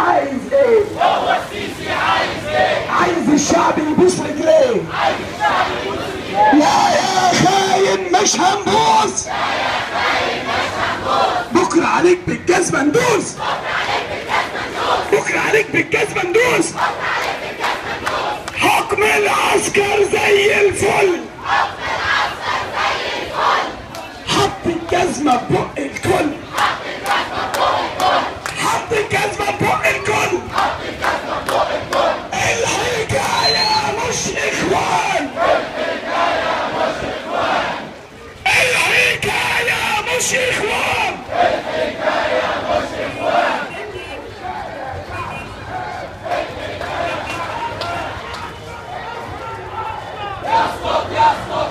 عايز ايه هو السيسي عايز ايه عايز الشعب يبوس رجليه عايز الشعب يبوس رجليه لا يا خاين مش هنبوس بكره عليك بالجزمه ندوس بكره عليك بالجزمه ندوس حكم العسكر زي الفل حط الجزمه ببق الكل حط الجزمه ببق الكل الحكايه مش اخوان الحكايه مش اخوان يسقط يسقط